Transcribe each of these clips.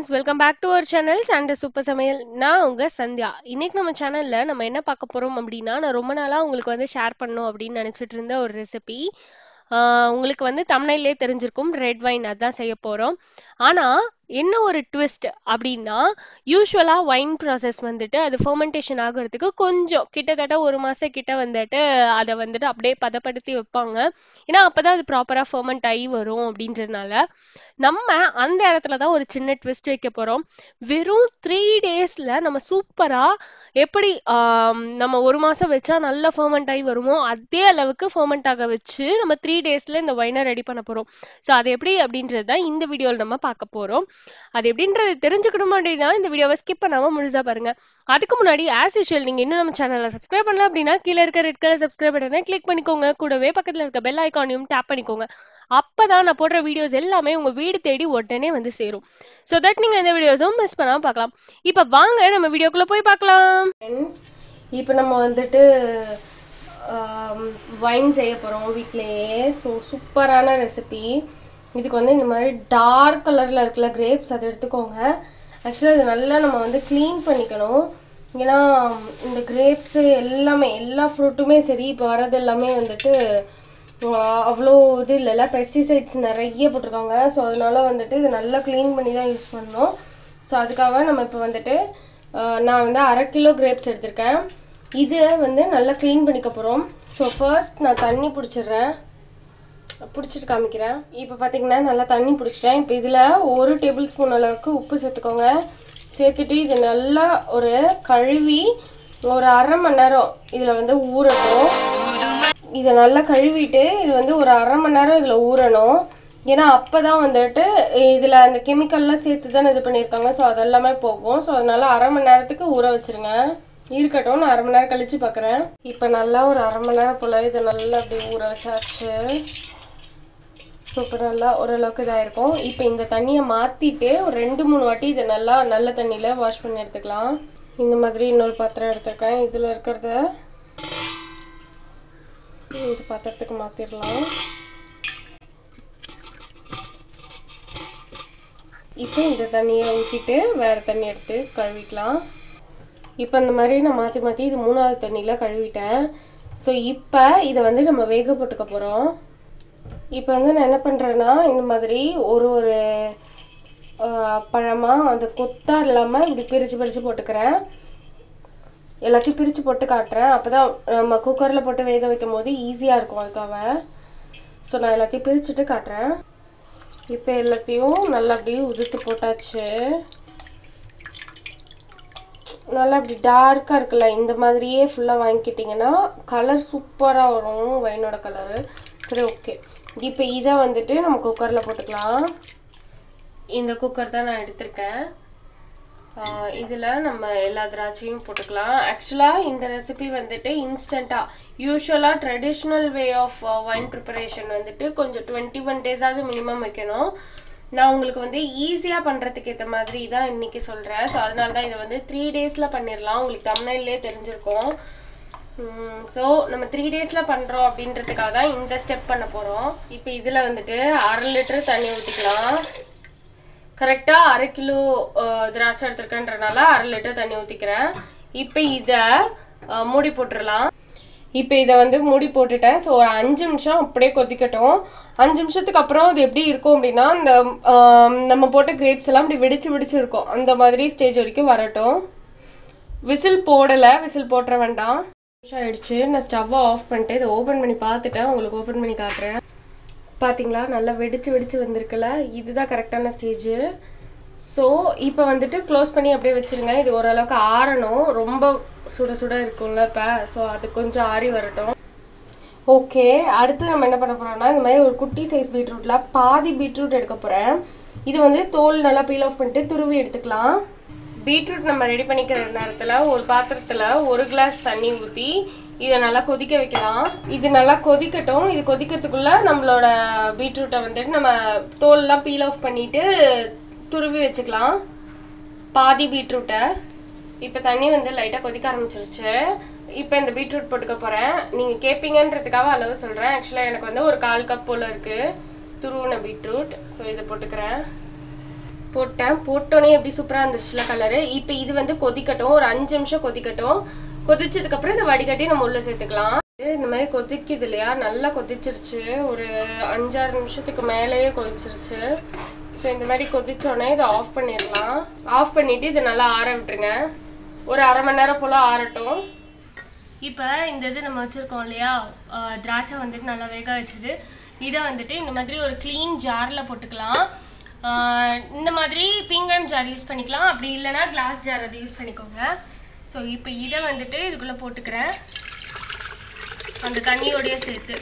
friends welcome back to our channel Sunday super சமையல் நான் உங்க சந்தியா இன்னைக்கு நம்ம சேனல்ல நம்ம என்ன பார்க்க போறோம் அப்படின்னா நான் ரொம்ப நாளா உங்களுக்கு வந்து ஷேர் பண்ணணும் அப்படின்னு நினைச்சிட்டு இருந்த ஒரு ரெசிபி உங்களுக்கு வந்து தமிழ்லே தெரிஞ்சிருக்கும் ரெட் வைன் அதான் செய்ய போறோம் ஆனா என்ன ஒரு ட்விஸ்ட் அப்படின்னா யூஸ்வலா வைன் ப்ராசஸ் வந்துட்டு அது ஃபர்மெண்டேஷன் ஆகுறதுக்கு கொஞ்சம் கிட்டத்தட்ட ஒரு மாசம் கிட்ட வந்துட்டு அதை வந்துட்டு அப்படியே பதப்படுத்தி வைப்பாங்க ஏன்னா அப்பதான் அது ப்ராப்பரா ஃபர்மெண்ட் ஆகி வரும் அப்படின்றதுனால நம்ம அந்த இடத்துல தான் ஒரு சின்ன ட்விஸ்ட் வைக்க போறோம் வெறும் த்ரீ டேஸ்ல நம்ம சூப்பரா எப்படி ஆம், நம்ம ஒரு மாசம் வச்சா நல்லா ஃபர்மெண்ட் ஆகி வருமோ அதே அளவுக்கு ஃபர்மெண்ட் ஆக வச்சு நம்ம த்ரீ டேஸ்ல இந்த வைனை ரெடி பண்ண போறோம் ஸோ அது எப்படி அப்படின்றது தான் இந்த வீடியோவில் நம்ம பார்க்க போறோம் அது எப்படின்றது தெரிஞ்சுக்கணும் அப்படின்னா இந்த வீடியோவை ஸ்கிப் பண்ணாம முழுசா பாருங்க அதுக்கு முன்னாடி ஆஸ் யூஷுவல் நீங்க இன்னும் நம்ம சேனலை சப்ஸ்கிரைப் பண்ணல அப்படின்னா கீழே இருக்க ரெட் கலர் சப்ஸ்கிரைப் பட்டனை கிளிக் பண்ணிக்கோங்க கூடவே பக்கத்துல இருக்க பெல் ஐக்கானையும் டேப் பண்ணிக்கோங்க அப்பதான் நான் போடுற வீடியோஸ் எல்லாமே உங்க வீடு தேடி உடனே வந்து சேரும் ஸோ தட் நீங்க இந்த வீடியோஸும் மிஸ் பண்ணாம பார்க்கலாம் இப்போ வாங்க நம்ம வீடியோக்குள்ள போய் பார்க்கலாம் இப்போ நம்ம வந்துட்டு வைன் செய்ய போறோம் வீட்லயே ஸோ சூப்பரான ரெசிபி இதுக்கு வந்து இந்த மாதிரி டார்க் கலர்ல இருக்குல்ல கிரேப்ஸ் அதை எடுத்துக்கோங்க ஆக்சுவலாக இது நல்லா நம்ம வந்து க்ளீன் பண்ணிக்கணும் ஏன்னா இந்த கிரேப்ஸ் எல்லாமே எல்லா ஃப்ரூட்டுமே சரி இப்போ வர்றது எல்லாமே வந்துட்டு ஆஹ் அவ்வளோ இது இல்லைல்ல பெஸ்டிசைட்ஸ் நிறைய போட்டிருக்காங்க ஸோ அதனால வந்துட்டு இது நல்லா க்ளீன் பண்ணி தான் யூஸ் பண்ணணும் ஸோ அதுக்காக நம்ம இப்போ வந்துட்டு ஆஹ் நான் வந்து அரை கிலோ கிரேப்ஸ் எடுத்திருக்கேன் இது வந்து நல்லா க்ளீன் பண்ணிக்க போகிறோம் ஸோ ஃபர்ஸ்ட் நான் தண்ணி பிடிச்சிடுறேன் பிடிச்சிட்டு காமிக்கிறேன் இப்போ பார்த்தீங்கன்னா நல்லா தண்ணி பிடிச்சிட்டேன் இப்போ இதில் ஒரு டேபிள் ஸ்பூன் அளவுக்கு உப்பு சேர்த்துக்கோங்க சேர்த்துட்டு இது நல்லா ஒரு கழுவி ஒரு அரை மணி நேரம் இதில் வந்து ஊறட்டும் இதை நல்லா கழுவிட்டு இது வந்து ஒரு அரை மணி நேரம் இதில் ஊறணும் ஏன்னா அப்பதான் வந்துட்டு இதில் அந்த கெமிக்கல்லாம் சேர்த்து தானே இது பண்ணியிருக்காங்க ஸோ அதெல்லாமே போகும் ஸோ அதனால அரை மணி நேரத்துக்கு ஊற வச்சிருங்க இருக்கட்டும் நான் அரை மணி நேரம் கழிச்சு பார்க்குறேன் இப்போ நல்லா ஒரு அரை மணி நேரம் போல் இதை நல்லா அப்படியே ஊற வச்சாச்சு சூப்பர் நல்லா ஓரளவுக்கு இதாக இருக்கும் இப்போ இந்த தண்ணியை மாற்றிட்டு ஒரு ரெண்டு மூணு வாட்டி இதை நல்லா நல்ல தண்ணியில் வாஷ் பண்ணி எடுத்துக்கலாம் இந்த மாதிரி இன்னொரு பாத்திரம் எடுத்துருக்கேன் இதில் இருக்கிறத இது பாத்திரத்துக்கு மாற்றிடலாம் இப்போ இந்த தண்ணியை ஊற்றிட்டு வேறு தண்ணி எடுத்து கழுவிக்கலாம் இப்போ இந்த மாதிரி நான் மாற்றி மாற்றி இது மூணாவது தண்ணியில் கழுவிட்டேன் ஸோ இப்போ இதை வந்து நம்ம வேக போட்டுக்க போகிறோம் இப்போ வந்து நான் என்ன பண்ணுறேன்னா இந்த மாதிரி ஒரு ஒரு பழமாக அந்த கொத்தா இல்லாமல் இப்படி பிரித்து பிரித்து போட்டுக்கிறேன் எல்லாத்தையும் பிரித்து போட்டு காட்டுறேன் அப்போ தான் நம்ம குக்கரில் போட்டு வேக வைக்கும் போது ஈஸியாக இருக்கும் அதுக்காக ஸோ நான் எல்லாத்தையும் பிரிச்சுட்டு காட்டுறேன் இப்போ எல்லாத்தையும் நல்லா அப்படியே உதுத்து போட்டாச்சு நல்லா அப்படி டார்க்காக இருக்குல்ல இந்த மாதிரியே ஃபுல்லாக வாங்கிக்கிட்டிங்கன்னா கலர் சூப்பராக வரும் வைனோட கலரு சரி ஓகே இப்போ இதை வந்துட்டு நம்ம குக்கரில் போட்டுக்கலாம் இந்த குக்கர் தான் நான் எடுத்திருக்கேன் ஆஹ் இதுல நம்ம எல்லா திராட்சையும் போட்டுக்கலாம் ஆக்சுவலா இந்த ரெசிபி வந்துட்டு இன்ஸ்டண்டா யூஸ்வலா traditional way of wine preparation வந்துட்டு கொஞ்சம் டுவெண்ட்டி ஒன் டேஸாவது மினிமம் வைக்கணும் நான் உங்களுக்கு வந்து ஈஸியா பண்றதுக்கு ஏத்த மாதிரி தான் இன்னைக்கு சொல்றேன் ஸோ அதனால தான் இதை வந்து த்ரீ டேஸ்ல பண்ணிடலாம் உங்களுக்கு தமிழ்லேயே தெரிஞ்சிருக்கும் ஸோ நம்ம த்ரீ டேஸ்ல பண்றோம் அப்படின்றதுக்காக தான் இந்த ஸ்டெப் பண்ண போறோம் இப்போ இதுல வந்துட்டு அரை லிட்டர் தண்ணி ஊற்றிக்கலாம் கரெக்டா அரை கிலோ அஹ், திராட்சை எடுத்திருக்கேன்றனால அரை லிட்டர் தண்ணி ஊத்திக்கிறேன் இப்போ இத அஹ், மூடி போட்டுடலாம் இப்போ இதை வந்து மூடி போட்டுட்டேன் ஸோ ஒரு அஞ்சு நிமிஷம் அப்படியே கொதிக்கட்டும் அஞ்சு நிமிஷத்துக்கு அப்புறம் அது எப்படி இருக்கும் அப்படின்னா இந்த ஆம், நம்ம போட்ட கிரேப்ஸ் எல்லாம் அப்படி வெடிச்சு வெடிச்சு இருக்கும் அந்த மாதிரி ஸ்டேஜ் வரைக்கும் வரட்டும் விசில் போடலை விசில் போட்டுற வேண்டாம் நிமிஷம் ஆயிடுச்சு நான் ஸ்டவ்வை ஆஃப் பண்ணிட்டு இதை ஓப்பன் பண்ணி பார்த்துட்டேன் உங்களுக்கு ஓப்பன் பண்ணி காட்டுறேன் பாத்தீங்களா நல்லா வெடிச்சு வெடிச்சு வந்திருக்குல்ல இதுதான் கரெக்டான ஸ்டேஜ் ஸோ இப்போ வந்துட்டு க்ளோஸ் பண்ணி அப்படியே வச்சிருங்க இது ஓரளவுக்கு ஆறணும் ரொம்ப சுட சுட இருக்கும்ல இப்போ ஸோ அது கொஞ்சம் ஆறி வரட்டும் ஓகே அடுத்து நம்ம என்ன பண்ண போறோம்னா இந்த மாதிரி ஒரு குட்டி சைஸ் பீட்ரூட்ல பாதி பீட்ரூட் எடுக்க போறேன் இது வந்து தோல் நல்லா பீல் ஆஃப் பண்ணிட்டு துருவி எடுத்துக்கலாம் பீட்ரூட் நம்ம ரெடி பண்ணிக்கிற நேரத்துல ஒரு பாத்திரத்துல ஒரு கிளாஸ் தண்ணி ஊத்தி இதை நல்லா கொதிக்க வைக்கலாம் இது நல்லா கொதிக்கட்டும் இது கொதிக்கிறதுக்குள்ள நம்மளோட பீட்ரூட்டை வந்துட்டு நம்ம தோல்லாம் பீல் ஆஃப் பண்ணிட்டு துருவி வச்சுக்கலாம் பாதி பீட்ரூட்டை இப்போ தண்ணி வந்து லைட்டாக கொதிக்க ஆரம்பிச்சிருச்சு இப்போ இந்த பீட்ரூட் போட்டுக்க போகிறேன் நீங்கள் கேட்பீங்கன்றதுக்காக அளவு சொல்கிறேன் ஆக்சுவலாக எனக்கு வந்து ஒரு கால் கப் போல் இருக்குது துருவின பீட்ரூட் ஸோ இதை போட்டுக்கிறேன் போட்டேன் போட்டோன்னே எப்படி சூப்பரா இருந்துச்சுல கலரு இப்போ இது வந்து கொதிக்கட்டும் ஒரு அஞ்சு நிமிஷம் கொதிக்கட்டும் கொதிச்சதுக்கு அப்புறம் இதை வடிகட்டி நம்ம உள்ள சேர்த்துக்கலாம் இந்த மாதிரி கொதிக்குது இல்லையா நல்லா கொதிச்சிருச்சு ஒரு அஞ்சாறு நிமிஷத்துக்கு மேலேயே கொதிச்சிருச்சு ஸோ இந்த மாதிரி கொதிச்சோடனே இதை ஆஃப் பண்ணிடலாம் ஆஃப் பண்ணிட்டு இதை நல்லா ஆற விட்டுருங்க ஒரு அரை மணி நேரம் போல ஆறட்டும் இப்போ இந்த இது நம்ம வச்சுருக்கோம் இல்லையா அஹ் திராட்சை வந்துட்டு நல்லா வேக வச்சது இதை வந்துட்டு இந்த மாதிரி ஒரு க்ளீன் ஜாரில் போட்டுக்கலாம் அஹ் இந்த மாதிரி பீங்கான் ஜார் யூஸ் பண்ணிக்கலாம் அப்படி இல்லைன்னா கிளாஸ் ஜார் அதை யூஸ் பண்ணிக்கோங்க ஸோ இப்போ இதை வந்துட்டு இதுக்குள்ளே போட்டுக்கிறேன் அந்த தண்ணியோடய சேர்த்து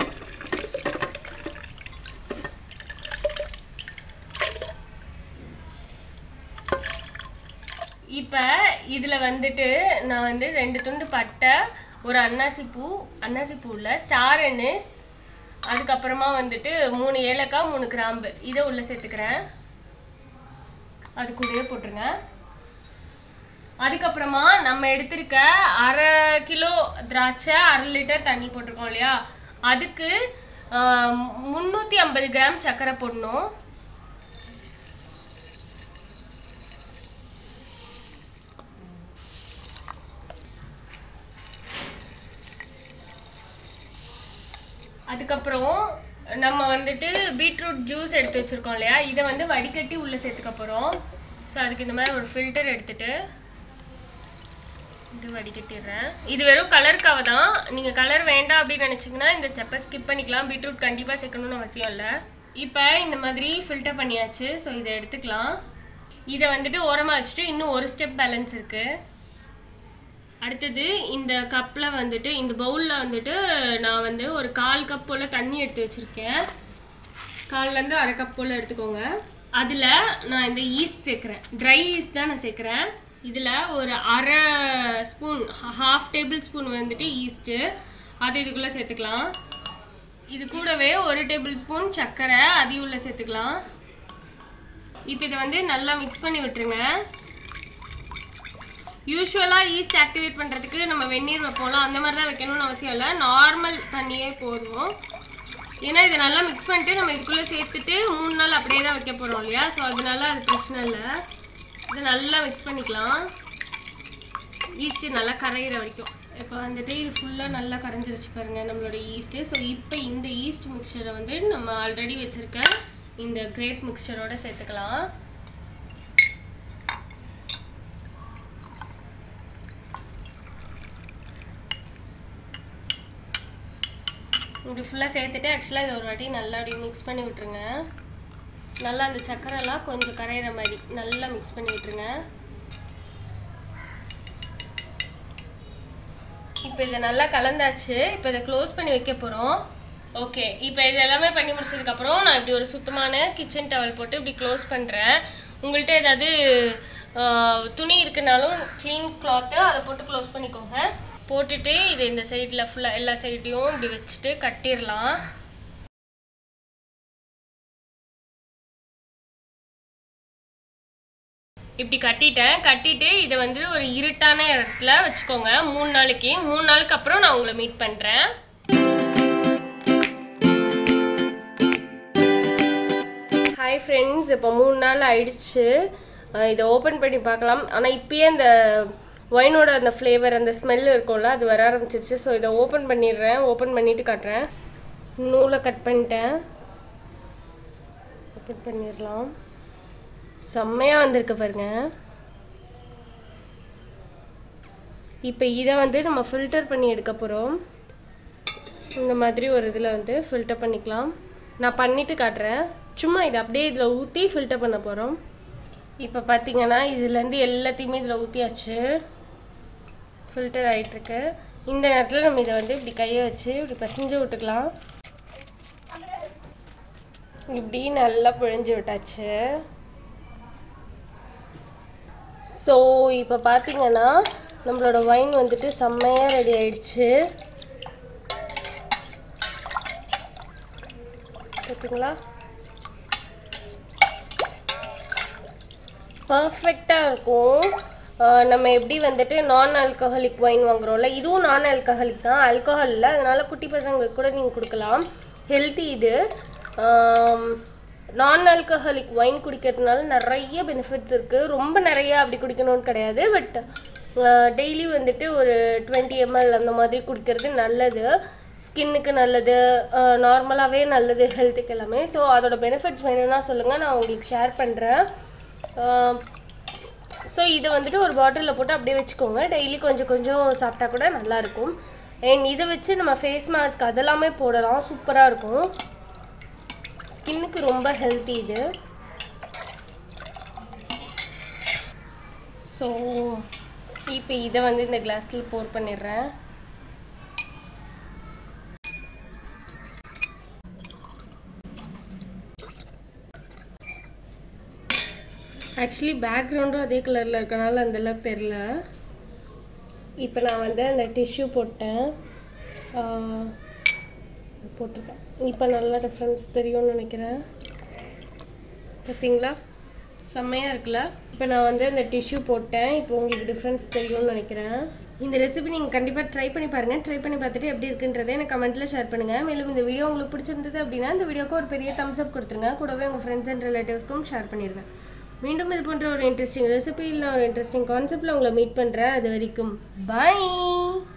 இப்போ இதில் வந்துட்டு நான் வந்து ரெண்டு துண்டு பட்டை ஒரு அன்னாசி பூ அன்னாசி பூவில் ஸ்டார் அனிஸ் அதுக்கப்புறமா வந்துட்டு மூணு ஏலக்காய் மூணு கிராம்பு இதை உள்ள சேர்த்துக்கிறேன் அது கூடயே போட்டுருங்க அதுக்கப்புறமா நம்ம எடுத்திருக்க அரை கிலோ திராட்சை அரை லிட்டர் தண்ணி போட்டிருக்கோம் இல்லையா அதுக்கு முந்நூற்றி ஐம்பது கிராம் சர்க்கரை போடணும் அதுக்கப்புறம் நம்ம வந்துட்டு பீட்ரூட் ஜூஸ் எடுத்து வச்சிருக்கோம் இல்லையா இதை வந்து வடிகட்டி உள்ள சேர்த்துக்க போறோம் ஸோ அதுக்கு இந்த மாதிரி ஒரு ஃபில்டர் எடுத்துட்டு இப்படி வடிகட்டிடுறேன் இது வெறும் கலருக்காக தான் நீங்க கலர் வேண்டாம் அப்படின்னு நினைச்சீங்கன்னா இந்த ஸ்டெப்பை ஸ்கிப் பண்ணிக்கலாம் பீட்ரூட் கண்டிப்பா சேர்க்கணும்னு அவசியம் இல்லை இப்போ இந்த மாதிரி ஃபில்டர் பண்ணியாச்சு ஸோ இதை எடுத்துக்கலாம் இதை வந்துட்டு ஓரமா வச்சுட்டு இன்னும் ஒரு ஸ்டெப் பேலன்ஸ் இருக்கு அடுத்தது இந்த கப்பில் வந்துட்டு இந்த பவுலில் வந்துட்டு நான் வந்து ஒரு கால் கப் போல் தண்ணி எடுத்து வச்சுருக்கேன் கால்லேருந்து அரை கப் போல் எடுத்துக்கோங்க அதில் நான் இந்த ஈஸ்ட் சேர்க்குறேன் ட்ரை ஈஸ்ட் தான் நான் சேர்க்குறேன் இதில் ஒரு அரை ஸ்பூன் ஹாஃப் டேபிள் ஸ்பூன் வந்துட்டு ஈஸ்ட்டு அது இதுக்குள்ளே சேர்த்துக்கலாம் இது கூடவே ஒரு டேபிள் ஸ்பூன் சர்க்கரை அதையும் உள்ள சேர்த்துக்கலாம் இப்போ இதை வந்து நல்லா மிக்ஸ் பண்ணி விட்டுருங்க யூஸ்வலாக ஈஸ்ட் ஆக்டிவேட் பண்ணுறதுக்கு நம்ம வெந்நீர் வைப்போம்ல அந்த மாதிரி தான் வைக்கணும்னு அவசியம் இல்லை நார்மல் தண்ணியே போதும் ஏன்னா இதை நல்லா மிக்ஸ் பண்ணிட்டு நம்ம இதுக்குள்ளே சேர்த்துட்டு மூணு நாள் அப்படியே தான் வைக்க போகிறோம் இல்லையா ஸோ அதனால அது பிரச்சனை இல்லை இதை நல்லா மிக்ஸ் பண்ணிக்கலாம் ஈஸ்ட்டு நல்லா கரையிற வரைக்கும் இப்போ வந்துட்டு இது ஃபுல்லாக நல்லா கரைஞ்சிருச்சு பாருங்க நம்மளோட ஈஸ்ட்டு ஸோ இப்போ இந்த ஈஸ்ட் மிக்சரை வந்து நம்ம ஆல்ரெடி வச்சுருக்க இந்த கிரேட் மிக்சரோட சேர்த்துக்கலாம் இப்படி ஃபுல்லாக சேர்த்துட்டு ஆக்சுவலாக இதை ஒரு வாட்டி நல்லா அப்படி மிக்ஸ் பண்ணி விட்டுருங்க நல்லா அந்த சக்கரைலாம் கொஞ்சம் கரையிற மாதிரி நல்லா மிக்ஸ் பண்ணி விட்டுருங்க இப்போ இதை நல்லா கலந்தாச்சு இப்போ இதை க்ளோஸ் பண்ணி வைக்க போகிறோம் ஓகே இப்போ இது எல்லாமே பண்ணி முடிச்சதுக்கப்புறம் நான் இப்படி ஒரு சுத்தமான கிச்சன் டவல் போட்டு இப்படி க்ளோஸ் பண்ணுறேன் உங்கள்கிட்ட ஏதாவது ஆஹ், துணி இருக்குனாலும் க்ளீன் கிளாத்து அதை போட்டு க்ளோஸ் பண்ணிக்கோங்க போட்டுட்டு இது இந்த சைடில் ஃபுல்லாக எல்லா சைடையும் இப்படி வச்சுட்டு கட்டிடலாம் இப்படி கட்டிட்டேன் கட்டிட்டு இதை வந்து ஒரு இருட்டான இடத்துல வச்சுக்கோங்க மூணு நாளைக்கு மூணு நாளுக்கு அப்புறம் நான் உங்களை மீட் பண்ணுறேன் ஹாய் ஃப்ரெண்ட்ஸ் இப்போ மூணு நாள் ஆயிடுச்சு அஹ் இதை ஓப்பன் பண்ணி பார்க்கலாம் ஆனால் இப்பயே அந்த ஒயினோட அந்த ஃப்ளேவர் அந்த ஸ்மெல் இருக்கும்ல அது வர ஆரம்பிச்சிருச்சு ஸோ இதை ஓப்பன் பண்ணிடுறேன் ஓப்பன் பண்ணிட்டு காட்டுறேன் நூலை கட் பண்ணிட்டேன் ஓப்பன் பண்ணிடலாம் செம்மையாக வந்திருக்கு பாருங்க இப்போ இதை வந்து நம்ம ஃபில்டர் பண்ணி எடுக்க போகிறோம் இந்த மாதிரி ஒரு இதில் வந்து ஃபில்டர் பண்ணிக்கலாம் நான் பண்ணிட்டு காட்டுறேன் சும்மா இதை அப்படியே இதில் ஊற்றி ஃபில்டர் பண்ண போகிறோம் இப்போ பார்த்தீங்கன்னா இதுலேருந்து எல்லாத்தையுமே இதில் ஊற்றியாச்சு ஃபில்டர் ஆயிட்டிருக்கு இந்த நேரத்தில் நம்ம இதை வந்து இப்படி கையை வச்சு இப்படி பிசைஞ்சு விட்டுக்கலாம் இப்படி நல்லா பிழிஞ்சு விட்டாச்சு ஸோ இப்போ பார்த்தீங்கன்னா நம்மளோட வைன் வந்துட்டு செம்மையாக ரெடி ஆயிடுச்சு பார்த்தீங்களா பர்ஃபெக்டாக இருக்கும் ஆஹ் நம்ம எப்படி வந்துட்டு நான் ஆல்கஹாலிக் ஒயின் வாங்குறோம்ல இதுவும் நான் ஆல்கஹாலிக் தான் ஆல்கஹால் இல்லை அதனால குட்டி பசங்களுக்கு கூட நீங்கள் கொடுக்கலாம் ஹெல்த்தி இது ஆம், நான் ஆல்கஹாலிக் ஒயின் குடிக்கிறதுனால நிறைய பெனிஃபிட்ஸ் இருக்குது ரொம்ப நிறைய அப்படி குடிக்கணும்னு கிடையாது பட் டெய்லி வந்துட்டு ஒரு டுவெண்ட்டி எம்எல் அந்த மாதிரி குடிக்கிறது நல்லது ஸ்கின்னுக்கு நல்லது நார்மலாகவே நல்லது ஹெல்த்துக்கு எல்லாமே ஸோ அதோட பெனிஃபிட்ஸ் வேணும்னா சொல்லுங்கள் நான் உங்களுக்கு ஷேர் பண்ணுறேன் ஸோ இதை வந்துட்டு ஒரு பாட்டிலில் போட்டு அப்படியே வச்சுக்கோங்க டெய்லி கொஞ்சம் கொஞ்சம் சாப்பிட்டா கூட நல்லா இருக்கும் அண்ட் இதை வச்சு நம்ம ஃபேஸ் மாஸ்க் அதெல்லாமே போடலாம் சூப்பராக இருக்கும் ஸ்கின்னுக்கு ரொம்ப ஹெல்த்தி இது ஸோ இப்போ இதை வந்து இந்த கிளாஸில் போர் பண்ணிடுறேன் ஆக்சுவலி பேக்ரவுண்டும் அதே கலரில் இருக்கனால அந்த அளவுக்கு தெரில இப்போ நான் வந்து அந்த டிஷ்யூ போட்டேன் ஆஹ் போட்டிருக்கேன் இப்போ நல்லா டிஃப்ரென்ஸ் தெரியும்னு நினைக்கிறேன் பார்த்தீங்களா செம்மையாக இருக்குல்ல இப்போ நான் வந்து அந்த டிஷ்யூ போட்டேன் இப்போ உங்களுக்கு டிஃப்ரென்ஸ் தெரியும்னு நினைக்கிறேன் இந்த ரெசிபி நீங்கள் கண்டிப்பாக ட்ரை பண்ணி பாருங்கள் ட்ரை பண்ணி பார்த்துட்டு எப்படி இருக்குன்றதை எனக்கு கமெண்ட்டில் ஷேர் பண்ணுங்கள் மேலும் இந்த வீடியோ உங்களுக்கு பிடிச்சிருந்தது அப்படின்னா இந்த வீடியோக்கு ஒரு பெரிய thumbs up கொடுத்துருங்க கூடவே உங்கள் ஃப்ரெண்ட்ஸ் அண்ட் ரிலேட்டிவ்ஸ்க்கும் ஷேர் பண்ணிடுங்க மீண்டும் இது போன்ற ஒரு இன்ட்ரெஸ்டிங் ரெசிபி இல்லை ஒரு இன்ட்ரெஸ்டிங் கான்செப்டில் உங்களை மீட் பண்ணுறேன் அது வரைக்கும் பை